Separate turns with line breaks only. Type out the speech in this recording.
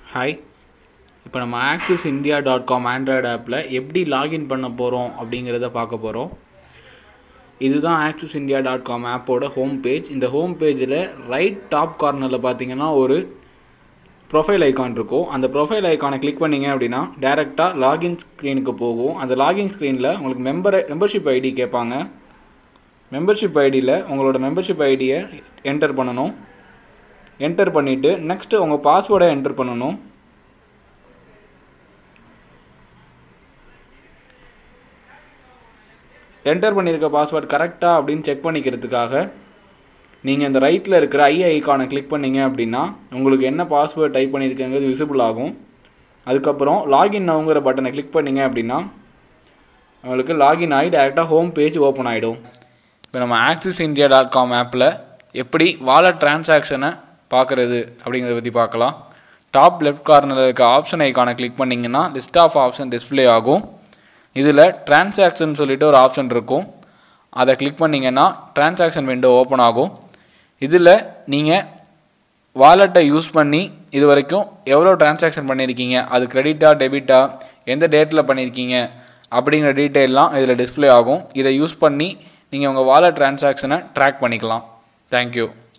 hi இப்போ நம்ம Axis India dot com Android ஆப்பில் எப்படி லாகின் பண்ண போகிறோம் அப்படிங்கிறத பார்க்க போகிறோம் இதுதான் ஆக்சிஸ் இந்தியா டாட் காம் ஆப்போட ஹோம் பேஜ் இந்த ஹோம் பேஜில் ரைட் டாப் கார்னரில் பார்த்தீங்கன்னா ஒரு ப்ரொஃபைல் ஐக்கான் இருக்கும் அந்த ப்ரொஃபைல் ஐக்கானை கிளிக் பண்ணீங்க அப்படின்னா டேரெக்டாக லாகின் ஸ்க்ரீனுக்கு போகும் அந்த லாகின் ஸ்க்ரீனில் உங்களுக்கு மெம்பர் மெம்பர்ஷிப் ஐடி கேட்பாங்க மெம்பர்ஷிப் ஐடியில் உங்களோட மெம்பர்ஷிப் ஐடியை என்டர் பண்ணணும் என்டர் பண்ணிவிட்டு நெக்ஸ்ட்டு உங்கள் பாஸ்வேர்டை என்டர் பண்ணணும் என்டர் பண்ணியிருக்க பாஸ்வேர்ட் கரெக்டாக அப்படின்னு செக் பண்ணிக்கிறதுக்காக நீங்கள் இந்த ரைட்டில் இருக்கிற ஐ ஐக்கானை கிளிக் பண்ணீங்க அப்படின்னா உங்களுக்கு என்ன பாஸ்வேர்ட் டைப் பண்ணியிருக்கங்கிறது விசிபிள் ஆகும் அதுக்கப்புறம் லாகின் நவுங்கிற பட்டனை கிளிக் பண்ணீங்க அப்படின்னா உங்களுக்கு லாகின் ஆகி டேரெக்டாக ஹோம் பேஜ் ஓப்பன் ஆகிடும் இப்போ நம்ம ஆக்சிஸ் இந்தியா டாட் காம் ஆப்பில் எப்படி வாலெட் டிரான்சாக்ஷனை பார்க்குறது அப்படிங்கிறத பற்றி பார்க்கலாம் டாப் லெஃப்ட் கார்னரில் இருக்க ஆப்ஷன் ஐக்கானை கிளிக் பண்ணிங்கன்னா லிஸ்ட் ஆஃப் ஆப்ஷன் டிஸ்ப்ளே ஆகும் இதில் டிரான்சாக்ஷன் சொல்லிட்டு ஒரு ஆப்ஷன் இருக்கும் அதை கிளிக் பண்ணிங்கன்னா டிரான்சாக்ஷன் விண்டோ ஓப்பன் ஆகும் இதில் நீங்கள் வாலெட்டை யூஸ் பண்ணி இது வரைக்கும் எவ்வளோ டிரான்சாக்ஷன் பண்ணியிருக்கீங்க அது கிரெடிட்டா டெபிட்டா எந்த டேட்டில் பண்ணியிருக்கீங்க அப்படிங்கிற டீட்டெயிலாம் இதில் டிஸ்ப்ளே ஆகும் இதை யூஸ் பண்ணி நீங்கள் உங்கள் வாலெட் டிரான்சாக்ஷனை ட்ராக் பண்ணிக்கலாம் தேங்க்யூ